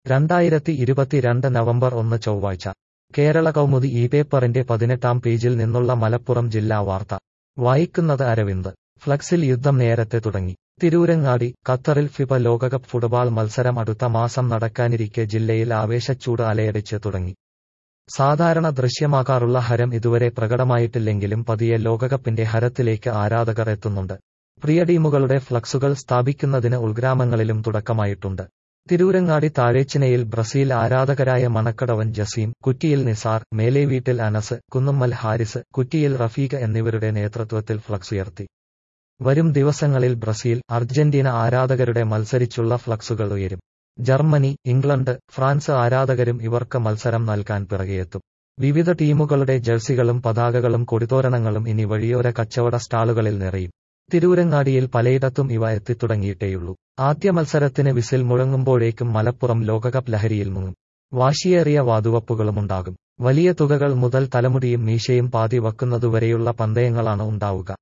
രണ്ടായിരത്തി ഇരുപത്തിരണ്ട് നവംബർ ഒന്ന് ചൊവ്വാഴ്ച കേരള കൗമുദി ഈ പേപ്പറിന്റെ പതിനെട്ടാം പേജിൽ നിന്നുള്ള മലപ്പുറം ജില്ലാ വാർത്ത വായിക്കുന്നത് അരവിന്ദ് ഫ്ലക്സിൽ യുദ്ധം നേരത്തെ തുടങ്ങി തിരൂരങ്ങാടി ഖത്തറിൽ ഫിഫ ലോകകപ്പ് ഫുട്ബോൾ മത്സരം അടുത്ത മാസം നടക്കാനിരിക്കെ ജില്ലയിൽ ആവേശച്ചൂട് അലയടിച്ച് തുടങ്ങി സാധാരണ ദൃശ്യമാകാറുള്ള ഹരം ഇതുവരെ പ്രകടമായിട്ടില്ലെങ്കിലും പതിയെ ലോകകപ്പിന്റെ ഹരത്തിലേക്ക് ആരാധകർ എത്തുന്നുണ്ട് പ്രിയ ടീമുകളുടെ ഫ്ലക്സുകൾ സ്ഥാപിക്കുന്നതിന് ഉൾഗ്രാമങ്ങളിലും തുടക്കമായിട്ടുണ്ട് തിരൂരങ്ങാടി താഴേച്ചിനയിൽ ബ്രസീൽ ആരാധകരായ മണക്കടവൻ ജസീം കുറ്റിയിൽ നിസാർ മേലേവീട്ടിൽ അനസ് കുന്നുമ്മൽ ഹാരിസ് കുറ്റിയിൽ റഫീഖ് എന്നിവരുടെ നേതൃത്വത്തിൽ ഫ്ലക്സ് ഉയർത്തി വരും ദിവസങ്ങളിൽ ബ്രസീൽ അർജന്റീന ആരാധകരുടെ മത്സരിച്ചുള്ള ഫ്ലക്സുകൾ ഉയരും ജർമ്മനി ഇംഗ്ലണ്ട് ഫ്രാൻസ് ആരാധകരും ഇവർക്ക് മത്സരം നൽകാൻ പിറകെയെത്തും വിവിധ ടീമുകളുടെ ജേഴ്സികളും പതാകകളും കൊടിതോരണങ്ങളും ഇനി വഴിയോര കച്ചവട സ്റ്റാളുകളിൽ നിറയും തിരൂരങ്ങാടിയിൽ പലയിടത്തും ഇവ എത്തിത്തുടങ്ങിയിട്ടേയുള്ളൂ ആദ്യ മത്സരത്തിന് വിസിൽ മുഴങ്ങുമ്പോഴേക്കും മലപ്പുറം ലോകകപ്പ് ലഹരിയിൽ മുങ്ങും വാശിയേറിയ വാതുവപ്പുകളുമുണ്ടാകും വലിയ തുകകൾ മുതൽ തലമുടിയും മീശയും പാതി വക്കുന്നതുവരെയുള്ള പന്തയങ്ങളാണ് ഉണ്ടാവുക